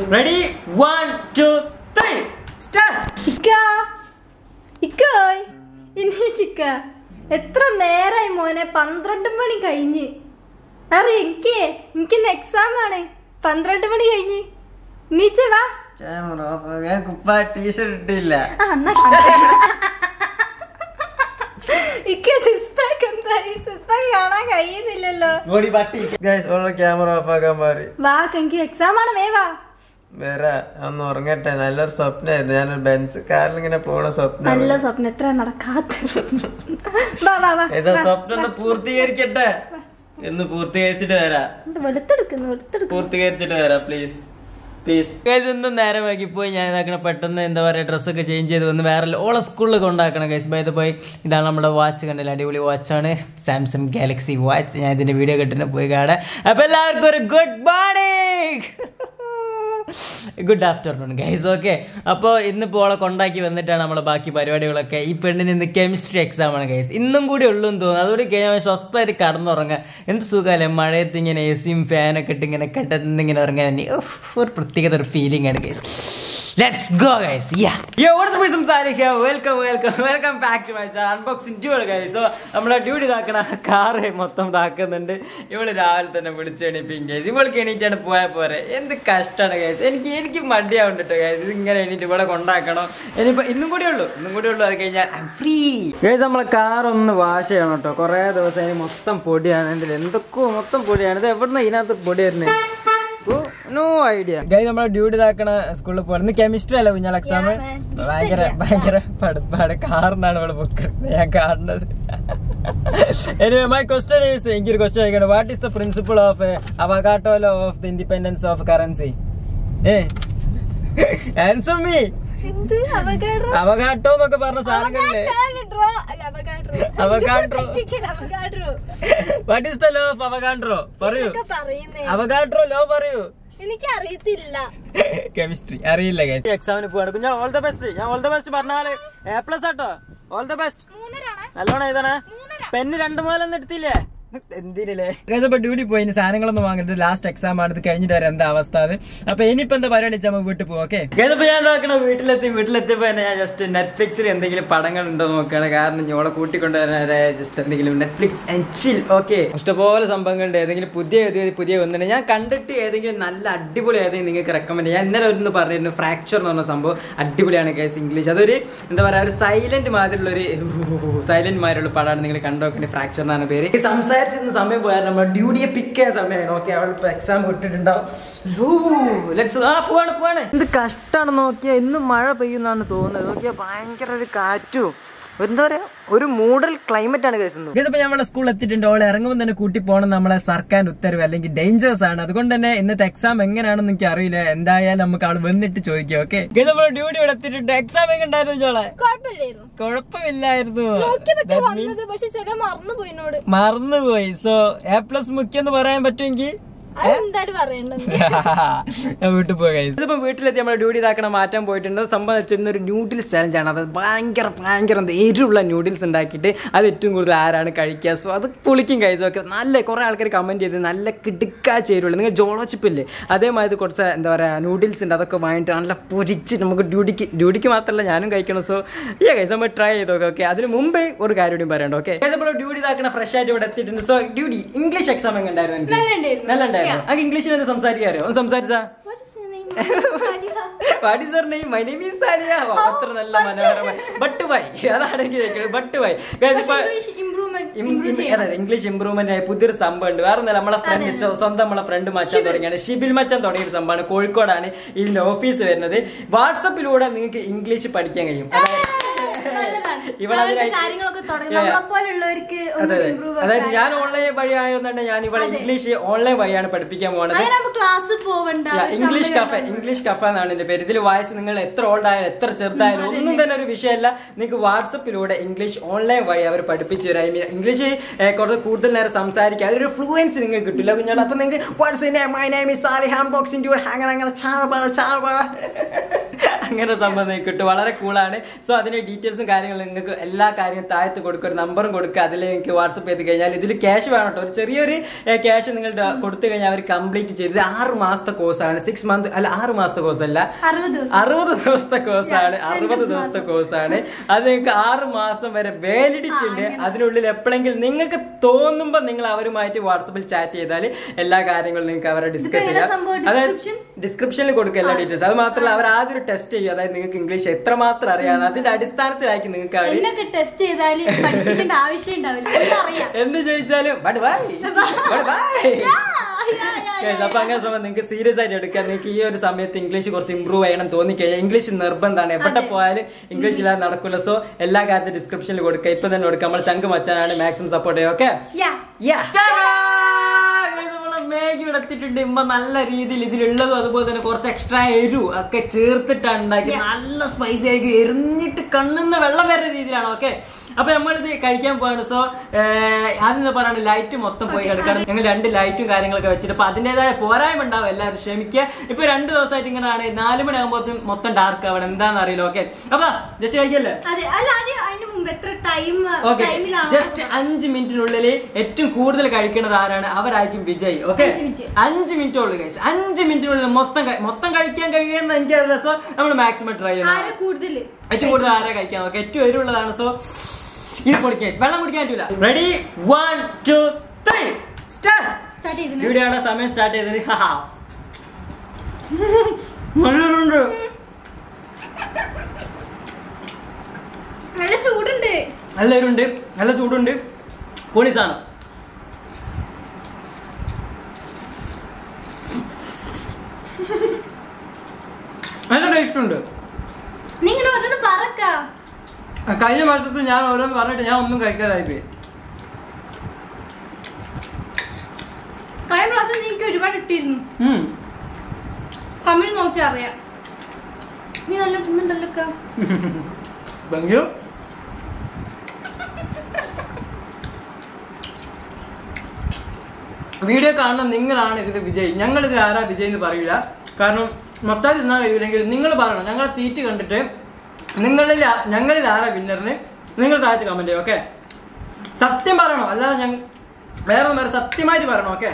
Ready one two three start ഇക്ക ഇക്കോയ് ഇക്ക എത്ര നേരായി മോനെ പന്ത്രണ്ട് മണി കഴിഞ്ഞ് അറിയ എനിക്ക് എനിക്കിന്ന് എക്സാം ആണ് പന്ത്രണ്ട് മണി കഴിഞ്ഞ് നീച്ച വാ ക്യാമറ ഓഫ് ഞാൻ കുപ്പ ടീഷർട്ട് ഇട്ടില്ല ആ എന്നാ കണ്ടോ. ഇക്ക സിക്സ് പാക്ക് എന്തായി സിക്സ് പാക്ക് കാണാൻ കഴിയുന്നില്ലല്ലോ ഓടി പട്ടി ഗൈസ് ഓളെ ക്യാമറ ഓഫ് ആക്കാൻ മാറി വാ എനിക്ക് എക്സാം ആണ് വേ വാ വേറെ ഒന്ന് ഉറങ്ങട്ടെ നല്ലൊരു സ്വപ്നമായിരുന്നു ഞാനൊരു ബെൻസ് കാറിൽ ഇങ്ങനെ പോണ സ്വപ്നം നല്ല സ്വപ്നം എത്ര നടക്കാത്ത വാ വാ വാ ഏതാ സ്വപ്നം ഒന്ന് പൂർത്തീകരിക്കട്ടെ എന്ന് പൂർത്തീകരിച്ചിട്ട് വരാം ഇത് വെളുത്തെടുക്കുന്നു വെളുത്തെടുക്കുന്നു പൂർത്തീകരിച്ചിട്ട് വരാം പ്ലീസ് പ്ലീസ് ഇന്നും നേരം വൈകി പോയി ഞാൻ ഇതാക്കണം പെട്ടെന്ന് എന്താ പറയുക ഡ്രസ്സൊക്കെ ചേഞ്ച് ചെയ്ത് വന്ന് വേറെ ഓളെ സ്കൂളിൽ കൊണ്ടാക്കണം ഗൈസ് ബൈ പോയി ഇതാണ് നമ്മുടെ വാച്ച് കണ്ടില്ല അടിപൊളി വാച്ചാണ് സാംസങ് ഗാലക്സി വാച്ച് ഞാൻ ഇതിന്റെ വീഡിയോ കിട്ടുന്ന പോയി കാണാം അപ്പൊ എല്ലാവർക്കും ഒരു good morning good afternoon guys okay അപ്പോൾ ഇന്നിപ്പോൾ ഓളെ കൊണ്ടാക്കി വന്നിട്ടാണ് നമ്മളെ ബാക്കി പരിപാടികളൊക്കെ ഈ പെണ്ണിന് ഇന്ന് കെമിസ്ട്രി എക്സാം ആണ് ഗൈസ് ഇന്നും കൂടി ഉള്ളൂ എന്ന് തോന്നുന്നു അതുകൂടി കഴിഞ്ഞാൽ സ്വസ്ഥമായിട്ട് കടന്നുറങ്ങാം എന്ത് സുഖമല്ലേ മഴയത്ത് ഇങ്ങനെ എ സിയും ഫാനൊക്കെ ഇട്ട് ഇങ്ങനെ കെട്ടിങ്ങനെ ഉറങ്ങാൻ ഉഫ്, ഒരു പ്രത്യേകത ഒരു ഫീലിംഗ് ആണ് guys let's go guys ya yo what's my സംസാരിക്കുക welcome welcome welcome back to my channel unboxing too guys so നമ്മളെ ഡ്യൂട്ടി ഇതാക്കണ കാറ് മൊത്തം ഇതാക്കുന്നുണ്ട് ഇവള് രാവിലെ തന്നെ വിളിച്ച് എണീപ്പിക്കും ഗൈസ് ഇവൾക്ക് എണീറ്റാണ് പോയാൽ പോരെ എന്ത് കഷ്ടമാണ് ഗൈസ് എനിക്ക് എനിക്ക് മടിയാവുന്നുണ്ട് ഗൈസ് ഇത് ഇങ്ങനെ എണീറ്റ് ഇവിടെ കൊണ്ടാക്കണം ഇനിയിപ്പോ ഇന്നും കൂടി ഉള്ളൂ ഇന്നും കൂടി ഉള്ളൂ അത് കഴിഞ്ഞാൽ ഐ ഫ്രീ ഗൈസ് നമ്മളെ കാർ ഒന്ന് വാഷ് ചെയ്യണം കേട്ടോ കുറെ ദിവസം അതിന് മൊത്തം പൊടിയാണ് ഇതിൽ എന്തൊക്കെയോ മൊത്തം പൊടിയാണ് ഇത് എവിടുന്ന ഇതിനകത്ത് പൊടി വരുന്നത് നോ ഐഡിയ ഗൈ നമ്മളെ ഡ്യൂട്ടി ഇതാക്കണ സ്കൂളിൽ പോകുന്നത് കെമിസ്ട്രി അല്ല കുഞ്ഞാൽ എക്സാം ഭയങ്കര ഭയങ്കര പഠിപ്പാണ് കാറിനാണ് ഇവിടെ ബുക്ക് ഞാൻ കാണുന്നത് മൈ ക്വസ്റ്റ്യൻ ഈസ് എനിക്കൊരു ക്വസ്റ്റ്യൻ ചോദിക്കണം what is the principle of avocado law of the independence of currency ഏ ആൻസർ മീ എന്ത് അവകാഡ്രോ അവകാട്ടോ എന്നൊക്കെ പറഞ്ഞ സാധനങ്ങളില്ലേ അവകാഡ്രോ അല്ല അവകാഡ്രോ അവകാഡ്രോ. തെറ്റിക്കൽ Avogadro what is the law of Avogadro പറയൂ ഇതൊക്കെ പറയുന്നേ അവകാഡ്രോ ലോ പറയൂ എനിക്ക് അറിയത്തില്ല കെമിസ്ട്രി അറിയില്ല guys. എക്സാമിന് പോവാണ് കുഞ്ഞാ ഓൾ ദ ബെസ്റ്റ് ഞാൻ ഓൾ ദ ബെസ്റ്റ് പറഞ്ഞാല് എ പ്ലസ് ആട്ടോ ഓൾ ദ ബെസ്റ്റ് മൂന്നരാണ് നല്ലോണം എഴുതണേ പെന്ന് രണ്ടു മുതലൊന്നും എടുത്തില്ലേ എന്തിനല്ലേ അപ്പൊ ഡ്യൂട്ടി പോയി ഇനി സാധനങ്ങളൊന്നും വാങ്ങുന്നത് ലാസ്റ്റ് എക്സാം ആണ് ഇത് കഴിഞ്ഞിട്ട് വരാം എന്താ അവസ്ഥ അത് അപ്പൊ ഇനിയിപ്പോ എന്താ പരിപാടി വെച്ചാൽ നമുക്ക് വീട്ടിൽ പോകും ഓക്കെ അപ്പൊ ഞാൻ നോക്കണം വീട്ടിലെത്തി വീട്ടിലെത്തിയപ്പോ തന്നെ ഞാൻ ജസ്റ്റ് നെറ്റ്ഫ്ലിക്സിൽ എന്തെങ്കിലും പടങ്ങൾ ഉണ്ടോ നോക്കുകയാണ് കാരണം ഞോളെ കൂട്ടിക്കൊണ്ടുവരാൻ ജസ്റ്റ് എന്തെങ്കിലും നെറ്റ്ഫ്ലിക്സ് ആൻഡ് ചിൽ ഓക്കെ ഇഷ്ടംപോലെ സംഭവങ്ങളുണ്ട് ഏതെങ്കിലും പുതിയ പുതിയ പുതിയ ഒന്നുണ്ട് ഞാൻ കണ്ടിട്ട് ഏതെങ്കിലും നല്ല അടിപൊളി ഏതെങ്കിലും നിങ്ങൾക്ക് റെക്കമെൻഡ് ചെയ്യാം ഇന്നലെ ഒരു പറഞ്ഞിരുന്നു ഫ്രാക്ചർ എന്ന് പറഞ്ഞ സംഭവം അടിപൊളിയാണ് കേസ് ഇംഗ്ലീഷ് അതൊരു എന്താ പറയാ ഒരു സൈലന്റ് മാതിരിയുള്ള ഒരു സൈലന്റ് മാതിരിയുള്ള പടമാണ് നിങ്ങൾ കണ്ടോക്കേണ്ടി ഫ്രാക്ചർ എന്നാണ് പേര് ഈ സംസാരിച്ചിരുന്ന സമയം പോയാൽ നമ്മൾ ഡ്യൂട്ടിയെ പിക്ക് ചെയ്യാൻ സമയമാണ് ഓക്കെ അവൾ ഇപ്പൊ എക്സാം വിട്ടിട്ടുണ്ടാവും ലെറ്റ്സ് ആ പോവാണ് പോവാണ് എന്ത് കഷ്ടാണ് നോക്കിയാ ഇന്നും മഴ പെയ്യുന്നാണ് തോന്നുന്നത് നോക്കിയാ ഭയങ്കര ഒരു കാറ്റും എന്താ പറയാ ഒരു മൂഡൽ ക്ലൈമറ്റ് ആണ് കേസുന്നത് ഇപ്പൊ നമ്മുടെ സ്കൂളിൽ എത്തിയിട്ടുണ്ട് അവളെ ഇറങ്ങുമ്പോൾ തന്നെ കൂട്ടി പോകണം നമ്മളെ സർക്കാർ ഉത്തരവ് അല്ലെങ്കിൽ ഡേഞ്ചേഴ്സ് ആണ് അതുകൊണ്ട് തന്നെ ഇന്നത്തെ എക്സാം എങ്ങനെയാണെന്ന് എനിക്ക് അറിയില്ല എന്തായാലും നമുക്ക് അവൾ വന്നിട്ട് ചോദിക്കാം ഓക്കെ നമ്മുടെ ഡ്യൂട്ടി ഇവിടെ എത്തിയിട്ടുണ്ട് എക്സാം എങ്ങനെ ഉണ്ടായിരുന്നു ചോളെ കുഴപ്പമില്ലായിരുന്നു കുഴപ്പമില്ലായിരുന്നു നോക്കിയതൊക്കെ That means വന്നത് പക്ഷെ ചില മറന്നുപോയി എന്നോട് മറന്നുപോയി സോ എ പ്ലസ് മുഖ്യം എന്ന് പറയാൻ പറ്റുമെങ്കിൽ അതെന്തായാലും പറയണ്ടത് ഞാൻ വീട്ടിൽ പോയി കഴിച്ചു ഇതിപ്പോ വീട്ടിലെത്തി നമ്മുടെ ഡ്യൂട്ടി ഇതാക്കണം മാറ്റാൻ പോയിട്ടുണ്ട് സംഭവം വെച്ചിരുന്ന ഒരു ന്യൂഡിൽസ് ചാലഞ്ച് ആണ് അത് ഭയങ്കര ഭയങ്കര എന്താ എരിവുള്ള ന്യൂഡിൽസ് ഉണ്ടാക്കിയിട്ട് അത് ഏറ്റവും കൂടുതൽ ആരാണ് കഴിക്കുക സോ അത് പൊളിക്കും കഴിച്ചു ഒക്കെ നല്ല കുറെ ആൾക്കാർ കമന്റ് ചെയ്ത് നല്ല കിടുക്കാ ചേരുള്ളൂ നിങ്ങൾ ജോളോ ചിപ്പ് ഇല്ലേ അതേമാതിരി കുറച്ച് എന്താ പറയുക നൂഡിൽസ് ഉണ്ട് അതൊക്കെ വാങ്ങിയിട്ട് നല്ല പൊരിച്ച് നമുക്ക് ഡ്യൂട്ടിക്ക് ഡ്യൂട്ടിക്ക് മാത്രമല്ല ഞാനും കഴിക്കണം സോ ഈ കൈസ് നമ്മൾ ട്രൈ ചെയ്തോക്കെ ഓക്കെ അതിന് മുമ്പേ ഒരു കാര്യം കൂടി പറയണ്ട ഓക്കെ നമ്മൾ ഡ്യൂട്ടി ഇതാക്കണ ഫ്രഷ് ആയിട്ട് ഇവിടെ എത്തിയിട്ടുണ്ട് സോ ഡ്യൂട്ടി ഇംഗ്ലീഷ് എക്സാം എങ്ങനെ ഉണ്ടായിരുന്നു എനിക്ക് നല്ല ഉണ്ടായിരുന്നു. നല്ല ഉണ്ടായിരുന്നു അങ്ങ് ഇംഗ്ലീഷിൽ എന്ത് സംസാരിക്കാരോ ഒന്ന് സംസാരിച്ചാ What is your name? സാരിക. What is your name my name is Sariya അത്ര നല്ല മനോഹരമായി ബട്ട് ബൈ അതാണ് എനിക്ക് ചോദിച്ചത് ബട്ട് ബൈ പക്ഷെ English improvement- improve ചെയ്യണം. ഇംഗ്ലീഷ് ഇംപ്രൂവ്മെന്റ് ആയി പുതിയൊരു സംഭവം ഉണ്ട് വേറെ ഒന്നല്ല നമ്മളെ ഫ്രണ്ട് സ്വന്തം നമ്മളെ ഫ്രണ്ട് മച്ചാൻ തുടങ്ങിയാണ് ഷിബിൽ മച്ചാൻ തുടങ്ങിയ ഒരു സംഭവമാണ് കോഴിക്കോടാണ് ഇതിന്റെ ഓഫീസ് വരുന്നത് വാട്സപ്പിലൂടെ നിങ്ങൾക്ക് ഇംഗ്ലീഷ് പഠിക്കാൻ കഴിയും അതായത് നല്ലതാണ്. ഇവിടെ അങ്ങനത്തെ അതിനായി- കാര്യങ്ങളൊക്കെ തുടങ്ങി Yeah. നമ്മളെപ്പോലുള്ളവർക്ക് അതെ ഒന്ന് അതെ improve അതായത് ആക്കാൻ. ഞാൻ ഓൺലൈൻ വഴി ആയതുകൊണ്ട് ഞാൻ ഇവിടെ അതെ. ഇംഗ്ലീഷ് ഓൺലൈൻ വഴിയാണ് പഠിപ്പിക്കാൻ പോകുന്നത് അങ്ങനെ നമുക്ക് ക്ലാസ് പോവണ്ട Yeah, ഒരു ഇംഗ്ലീഷ് ചമ്മല് കഫേ കണ്ടാ ഇംഗ്ലീഷ് കഫേ എന്നാണ് എന്റെ പേര് ഇതിൽ വായിച്ച് നിങ്ങൾ എത്ര ഓൾഡ് ആയാലും എത്ര ചെറുതായാലും ഒന്നും തന്നെ ഒരു വിഷയമല്ല നിങ്ങൾക്ക് വാട്സപ്പിലൂടെ ഇംഗ്ലീഷ് ഓൺലൈൻ വഴി അവർ പഠിപ്പിച്ചു തരാം I mean, ഇംഗ്ലീഷ് ഏ, കുറച്ച് കൂടുതൽ നേരം സംസാരിക്കുക അതൊരു ഫ്ലുവൻസി നിങ്ങൾക്ക് കിട്ടില്ല കുഞ്ഞാൽ അപ്പൊ നിങ്ങൾക്ക് വാട്സ് മൈ നെയിം ഇസ് സാലി ഹാം ബോക്സിംഗ് അങ്ങനെ അങ്ങനെ ചാറ പറ ചാറ പറ അങ്ങനെ ഒരു സംഭവം നിങ്ങൾക്ക് കിട്ടും വളരെ കൂളാണ് സോ അതിന്റെ ഡീറ്റെയിൽസും കാര്യങ്ങളും നിങ്ങൾക്ക് എല്ലാ കാര്യങ്ങളും താഴത്ത് കൊടുക്കുക ഒരു നമ്പറും കൊടുക്കുക അതിൽ നിങ്ങൾക്ക് വാട്സപ്പ് ചെയ്ത് കഴിഞ്ഞാൽ ഇതിൽ ക്യാഷ് വേണം കേട്ടോ ഒരു ചെറിയൊരു ക്യാഷ് നിങ്ങൾ ഡ- കൊടുത്തു കഴിഞ്ഞാൽ അവർ കംപ്ലീറ്റ് ചെയ്ത് ഇത് ആറ് മാസത്തെ കോഴ്സാണ് സിക്സ് മന്ത് അല്ല ആറ് മാസത്തെ കോഴ്സ് അല്ല അറുപത് ദിവസം അറുപത് ദിവസത്തെ കോഴ്സാണ് Yeah, അറുപത് രണ്ട് ദിവസത്തെ കോഴ്സാണ് അത് നിങ്ങൾക്ക് ആറ് മാസം വരെ വാലിഡിറ്റി ഉണ്ട് അതിനുള്ളിൽ എപ്പോഴെങ്കിലും നിങ്ങൾക്ക് തോന്നുമ്പോൾ നിങ്ങൾ അവരുമായിട്ട് വാട്സപ്പിൽ ചാറ്റ് ചെയ്താൽ എല്ലാ കാര്യങ്ങളും നിങ്ങൾക്ക് അവരെ ഡിസ്കസ് എങ്ങനെ ചെയ്യാം സംഭവം? അതായത് Description? ഡിസ്ക്രിപ്ഷനിൽ കൊടുക്കുക എല്ലാ ഡീറ്റെയിൽസ് അത് മാത്രമല്ല അവർ ആദ്യം ഒരു ടെസ്റ്റ് ചെയ്യും അതായത് നിങ്ങൾക്ക് ഇംഗ്ലീഷ് എത്രമാത്രം അറിയാം അതിന്റെ അടിസ്ഥാനത്തിലായിരിക്കും നിങ്ങൾക്ക് അവർ എന്നൊക്കെ ടെസ്റ്റ് ചെയ്താൽ പഠിപ്പിക്കേണ്ട ആവശ്യം ഉണ്ടാവില്ല അറിയാം എന്ത് ചോദിച്ചാലും but bye but bye Guys, അപ്പൊ അങ്ങനെ സമയം നിങ്ങൾക്ക് സീരിയസ് ആയിട്ട് എടുക്കാം നിങ്ങൾക്ക് ഈ ഒരു സമയത്ത് ഇംഗ്ലീഷ് കുറച്ച് ഇമ്പ്രൂവ് ചെയ്യണം തോന്നിക്കഴിഞ്ഞാൽ ഇംഗ്ലീഷ് നിർബന്ധമാണ് എവിടെ പോയാലും ഇംഗ്ലീഷ് ഇല്ലാതെ നടക്കില്ല സോ എല്ലാ കാര്യത്തിലും ഡിസ്ക്രിപ്ഷനിൽ കൊടുക്കുക ഇപ്പൊ തന്നെ കൊടുക്കുക നമ്മൾ ചങ്ക് മച്ചാനാണ് മാക്സിമം സപ്പോർട്ട് ചെയ്യുക ഓക്കെ യാ മാഗി ഇവിടെ എത്തിയിട്ടുണ്ട് ഇമ്മ നല്ല രീതിയിൽ ഇതിലുള്ളതും അതുപോലെ തന്നെ കുറച്ച് എക്സ്ട്രാ എരു ഒക്കെ ചേർത്തിട്ടാണ് ഉണ്ടാക്കി നല്ല സ്പൈസി ആയിരിക്കും എരിഞ്ഞിട്ട് കണ്ണുന്ന വെള്ളം വരുന്ന രീതിയിലാണ് ഓക്കെ അപ്പൊ നമ്മളിത് കഴിക്കാൻ പോവാണ് സോ ആദ്യം പറയാണ് ലൈറ്റ് മൊത്തം പോയി കിടക്കാണ് ഞങ്ങൾ രണ്ട് ലൈറ്റും കാര്യങ്ങളൊക്കെ വെച്ചിട്ട് അപ്പൊ അതിന്റേതായ പോരായ്മ ഉണ്ടാവും എല്ലാവരും ക്ഷമിക്കുക ഇപ്പൊ രണ്ട് ദിവസമായിട്ട് ഇങ്ങനെയാണ് നാല് മണി ആകുമ്പോൾ മൊത്തം ഡാർക്ക് ആവണം എന്താണെന്ന് അറിയില്ല ഓക്കെ അപ്പൊ ജസ്റ്റ് കഴിക്കല്ലേ അതെ അല്ല ആദ്യം അതിന് മുമ്പ് എത്ര ടൈം ഓക്കെ ടൈമിലാണ് ജസ്റ്റ് അഞ്ച് മിനിറ്റിനുള്ളിൽ ഏറ്റവും കൂടുതൽ കഴിക്കുന്നത് ആരാണ് അവരായിരിക്കും വിജയ് ഓക്കെ അഞ്ച് minute. അഞ്ച് മിനിറ്റ് ഉള്ളു കഴിച്ചു അഞ്ച് മിനിറ്റിനുള്ളിൽ മൊത്തം കഴി- മൊത്തം കഴിക്കാൻ കഴിയുന്ന എനിക്കറിയില്ല സോ നമ്മൾ മാക്സിമം ട്രൈ ചെയ്യണം ആരെ കൂടുതൽ ഏറ്റവും കൂടുതൽ ആരാ കഴിക്കാൻ നോക്കാം ഏറ്റവും എരിവുള്ളതാണ് സോ ഇത് കുടിക്കാൻ വെള്ളം കുടിക്കാൻ പറ്റൂല ready one two three start start ചെയ്തിന് വീഡിയോ ആണ് സമയം സ്റ്റാർട്ട് ചെയ്തത് ഹാ നല്ലുണ്ട് നല്ല ചൂടുണ്ട് നല്ല എരിവുണ്ട് നല്ല ചൂടുണ്ട് പൊളി സാധനം നല്ല ടേസ്റ്റ് ഉണ്ട് നീ ഇങ്ങനെ ഓരോന്ന് പറക്ക കഴിഞ്ഞ വർഷത്തിൽ ഞാൻ ഓരോന്ന് പറഞ്ഞിട്ട് ഞാൻ ഒന്നും കഴിക്കാതായി പോയി കഴിഞ്ഞ പ്രാവശ്യം നീ എനിക്ക് ഒരുപാട് ഇട്ടിരുന്നു ഉം. കമ്മിൽ നോക്കി അറിയാം നീ നല്ല തിന്നുണ്ടല്ലോ ഒക്കെ. Thank you. വീഡിയോ കാണുന്ന നിങ്ങളാണ് ഇതിൽ വിജയ് ഞങ്ങൾ ഇതിൽ ആരാ വിജയ് എന്ന് പറയില്ല കാരണം മൊത്തം തിന്നാൻ കഴിയില്ലെങ്കിൽ നിങ്ങൾ പറയണം ഞങ്ങളെ തീറ്റ് കണ്ടിട്ട് നിങ്ങളിൽ ആ- ഞങ്ങളിൽ ആരാ വിന്നറിന് നിങ്ങൾ താഴത്ത് കമന്റ് ചെയ്യും ഓക്കെ സത്യം പറയണം അല്ലാതെ ഞങ്ങൾ വേറെ ഒന്നും വേറെ സത്യമായിട്ട് പറയണം ഓക്കെ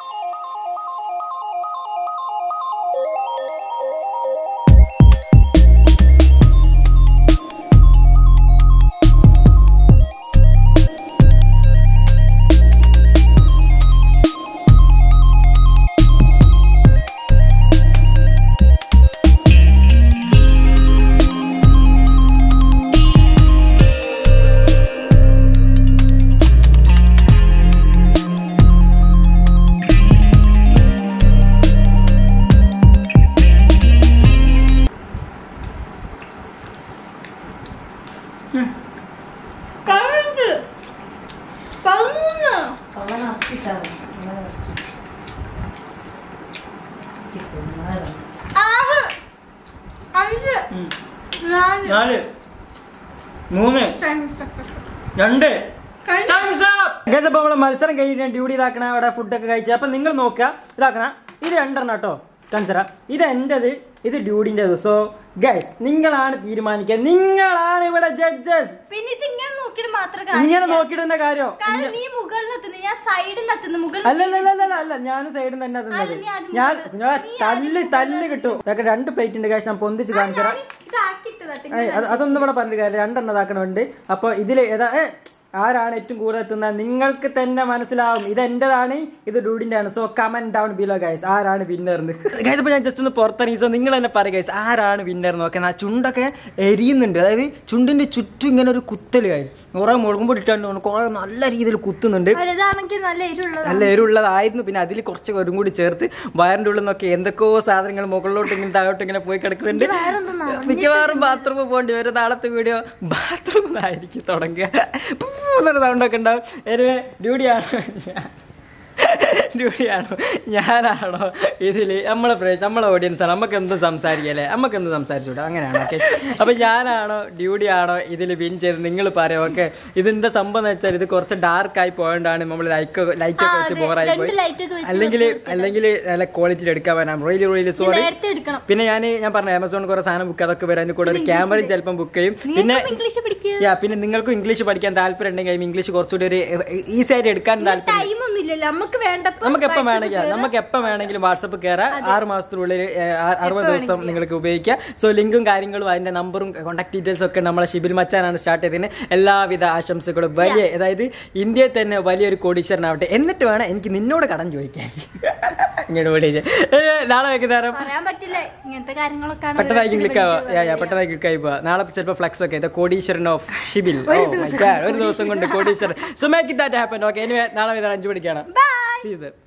പതിനഞ്ച് പതിമൂന്ന് ആറ് അഞ്ച് നാല് നാല് മൂന്ന് Time's up. രണ്ട് കഴിഞ്ഞു. Time's up. Guys, അപ്പൊ നമ്മള് മത്സരം കഴിഞ്ഞ് ഡ്യൂട്ടി ഇതാക്കണ അവിടെ ഫുഡൊക്കെ കഴിച്ച അപ്പൊ നിങ്ങൾ നോക്കുക ഇതാക്കണ ഇത് രണ്ടെണ്ണം കേട്ടോ കാണിച്ചറ ഇത് എന്റേത് ഇത് ഡ്യൂഡിന്റേത് സോ ഗൈസ് നിങ്ങളാണ് തീരുമാനിക്കുക നിങ്ങളാണ് ഇവിടെ ജഡ്ജസ് പിന്നെ ഇത് ഇങ്ങനെ നോക്കിയിട്ട് മാത്രം ഇങ്ങനെ കാര്യമില്ല. നോക്കിയിട്ടെ കാര്യം കാരണം നീ മുകളിൽ എത്തുന്നു ഞാൻ സൈഡിൽ എത്തുന്നു മുകളിൽ അല്ല അല്ല അല്ല അല്ല അല്ല ഞാനും സൈഡിൽ തന്നെ തിന്നത് അത് നീ ആദ്യം ഞാൻ മുകളിൽ- ഞാൻ നീ തല്ല് ആദ്യം തല്ല് മുകളിൽ കിട്ടും ഇതൊക്കെ രണ്ട് പ്ലേറ്റ് ഉണ്ട് കാശ് ഞാൻ പൊന്തിച്ച് കാണിച്ചറ ഇതാക്കിട്ടതാട്ടെ ഏയ് അത് അതൊന്നും ഇവിടെ പറഞ്ഞിട്ട് കാര്യം രണ്ടെണ്ണം ഇതാക്കണമുണ്ട് അപ്പൊ ഇതില് ഏതാ ഏ, ആരാണ് ഏറ്റവും കൂടുതൽ എത്തുന്നത് നിങ്ങൾക്ക് തന്നെ മനസ്സിലാവും ഇത് എന്റേതാണ് ഇത് ഡൂഡിന്റെ ആണ് so comment down below guys ആരാണ് വിന്നർ ഗൈസ് അപ്പൊ ഞാൻ ജസ്റ്റ് ഒന്ന് പുറത്തിറങ്ങി സോ നിങ്ങൾ തന്നെ പറയും ഗൈസ് ആരാണ് വിന്നർ നോക്കെ ആ ചുണ്ടൊക്കെ എരിയുന്നുണ്ട് അതായത് ചുണ്ടിന്റെ ചുറ്റും ഇങ്ങനെ ഒരു കുത്തല് ഗൈസ് കുറെ മുളകും പൊടി ഇട്ടാണ്ട് കുറെ നല്ല രീതിയിൽ കുത്തുന്നുണ്ട് ഇതാണെങ്കിൽ നല്ല എരിവുള്ളതാണ് നല്ല എരിവുള്ളതായിരുന്നു പിന്നെ അതിൽ കുറച്ച് ഒരു കൂടി ചേർത്ത് വയറിന്റെ ഉള്ളിൽ നിന്നൊക്കെ എന്തൊക്കെയോ സാധനങ്ങൾ മുകളിലോട്ട് ഇങ്ങനെ താഴോട്ട് ഇങ്ങനെ പോയി കിടക്കുന്നുണ്ട് വയറെന്താ മിക്കവാറും ബാത്റൂമിൽ പോകേണ്ടി വരും നാളത്തെ വീഡിയോ ബാത്റൂമിലായിരിക്കും തുടങ്ങുക പൂന്നൊരു സൗണ്ട് ഒക്കെ ഉണ്ടാവും എനിവേ ഡ്യൂട്ടിയാണ് ഡ്യൂട്ടിയാണോ ഞാനാണോ ഇതിൽ നമ്മളെ പ്രേ- നമ്മളെ ഓഡിയൻസ് ആണ് നമുക്ക് എന്തും സംസാരിക്കല്ലേ നമുക്ക് എന്തും സംസാരിച്ചൂടാ അങ്ങനെയാണോ ഓക്കെ അപ്പൊ ഞാനാണോ ഡ്യൂട്ടി ആണോ ഇതിൽ വിൻ ചെയ്ത് നിങ്ങൾ പറയാം ഓക്കെ ഇതിന്റെ സംഭവം എന്ന് വെച്ചാൽ ഇത് കുറച്ച് ഡാർക്ക് ആയി പോയോണ്ടാണ് നമ്മൾ ലൈക്ക് ലൈറ്റ് ഒക്കെ ആ, വെച്ച് അതെ. ബോറായി രണ്ട് പോയി light ഒക്കെ വെച്ച് അല്ലെങ്കിൽ വെറുതെ അല്ലെങ്കിൽ നല്ല ക്വാളിറ്റിയിൽ എടുക്കാൻ വരാം റിയലി റിയലി സോറി നേരത്തെ എടുക്കണം പിന്നെ ഞാൻ ഞാൻ പറഞ്ഞു ആമസോൺ കുറെ സാധനം ബുക്ക് അതൊക്കെ വരാൻ കൂടെ ഒരു ക്യാമറയും ചിലപ്പം ബുക്ക് ചെയ്യും പിന്നെ നിങ്ങൾക്ക് ഇംഗ്ലീഷ് പഠിക്കുക യാ പിന്നെ നിങ്ങൾക്കും ഇംഗ്ലീഷ് പഠിക്കാൻ താല്പര്യം ഉണ്ടെങ്കിൽ ഇംഗ്ലീഷ് കുറച്ചുകൂടി ഒരു ഈസി ആയിട്ട് എടുക്കാൻ താല്പര്യം ടൈം ഒന്നും ഇല്ലല്ലോ നമുക്ക് വേണ്ടപ്പോ നമുക്ക് എപ്പം WhatsApp വേണമെങ്കിൽ കേറാം. നമുക്ക് എപ്പം വേണമെങ്കിലും വാട്സപ്പ് കയറാം ആറ് മാസത്തിനുള്ളിൽ ഏഹ്, ആ- അറുപത് ദിവസം നിങ്ങൾക്ക് ഉപയോഗിക്കാം സോ ലിങ്കും കാര്യങ്ങളും അതിന്റെ നമ്പറും കോൺടാക്ട് ഡീറ്റെയിൽസ് ഒക്കെ നമ്മളെ ഷിബിൽ മച്ചാനാണ് സ്റ്റാർട്ട് ചെയ്തതിന് എല്ലാവിധ ആശംസകളും വലിയ അതായത് ഇന്ത്യയിൽ തന്നെ വലിയൊരു കോടീശ്വരനാവട്ടെ എന്നിട്ട് വേണം എനിക്ക് നിന്നോട് കടം ചോദിക്കാൻ ഇങ്ങോട്ട് ഓടിച്ച് നാളെ വൈകുന്നേരം പറയാൻ പറ്റില്ല ഇങ്ങനത്തെ കാര്യങ്ങളൊക്കെ പെട്ടെന്നായി ക്ലിക്ക് ആവാ യാ യാ പെട്ടെന്നായി ക്ലിക്ക് ആയി പോവാ നാളെ ചിലപ്പോൾ ഫ്ലക്സ് ഒക്കെ ഇത് കോടീശ്വരൻ of Shibil Oh my God, ഒരു ദിവസം കൊണ്ട് കോടീശ്വരൻ so make that happen okay ഇനി നാളെ വൈകുന്നേരം അഞ്ചു മണിക്കാണ് ബൈ See you there.